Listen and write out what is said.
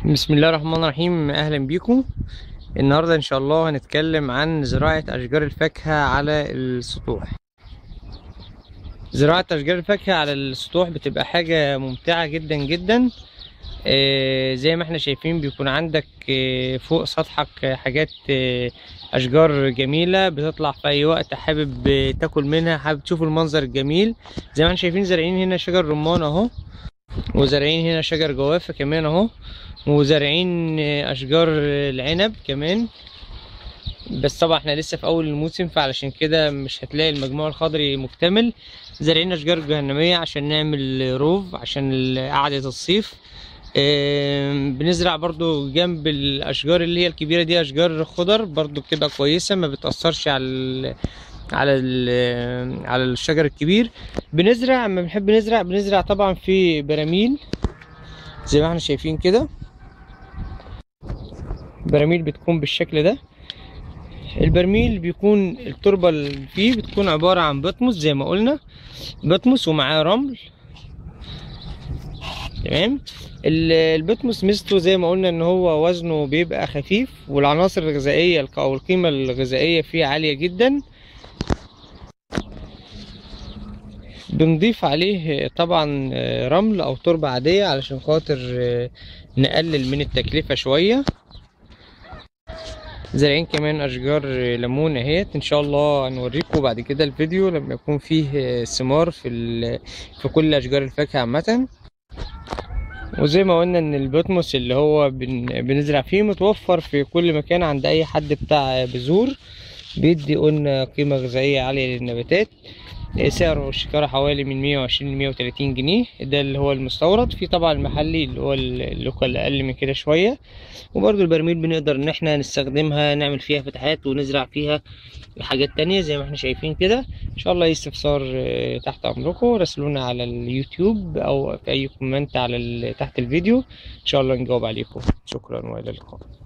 بسم الله الرحمن الرحيم اهلا بيكم النهارده ان شاء الله هنتكلم عن زراعة اشجار الفاكهة على السطوح زراعة اشجار الفاكهة على السطوح بتبقى حاجة ممتعة جدا جدا آه، زي ما احنا شايفين بيكون عندك آه، فوق سطحك حاجات آه، اشجار جميلة بتطلع في اي وقت حابب آه، تاكل منها حابب تشوف المنظر الجميل زي ما احنا شايفين زارعين هنا شجر رمان اهو وزارعين هنا شجر جوافة كمان اهو وزارعين اشجار العنب كمان بس طبعا احنا لسه في اول الموسم فعلشان كده مش هتلاقي المجموع الخضري مكتمل زارعين اشجار جهنمية عشان نعمل روف عشان قعدة الصيف آم، بنزرع برضو جنب الاشجار اللي هي الكبيرة دي اشجار خضر برضو بتبقى كويسة ما بتأثرش على ال على ال على الشجر الكبير بنزرع اما بنحب نزرع بنزرع طبعا في براميل زي ما احنا شايفين كده براميل بتكون بالشكل ده البرميل بيكون التربة اللي فيه بتكون عبارة عن بطمس زي ما قلنا بطمس ومعاه رمل تمام ال- البطمس ميزته زي ما قلنا ان هو وزنه بيبقى خفيف والعناصر الغذائية الق- او القيمة الغذائية فيه عالية جدا بنضيف عليه طبعا آه، رمل او تربة عادية علشان خاطر آه، نقلل من التكلفة شوية زارعين كمان اشجار ليمون اهيت ان شاء الله هنوريكم بعد كده الفيديو لما يكون فيه ثمار في ال... في كل اشجار الفاكهه عامه وزي ما قلنا ان البطمس اللي هو بن... بنزرع فيه متوفر في كل مكان عند اي حد بتاع بذور بيدي قلنا قيمه غذائيه عاليه للنباتات سعره الشكارة حوالي من 120 ل 130 جنيه ده اللي هو المستورد في طبعا المحلي اللي هو اللوكال اقل من كده شويه وبرضو البرميل بنقدر ان احنا نستخدمها نعمل فيها فتحات ونزرع فيها حاجات تانية زي ما احنا شايفين كده ان شاء الله اي استفسار آه، تحت امركم راسلونا على اليوتيوب او في اي كومنت على ال- تحت الفيديو ان شاء الله نجاوب عليكم شكرا والى اللقاء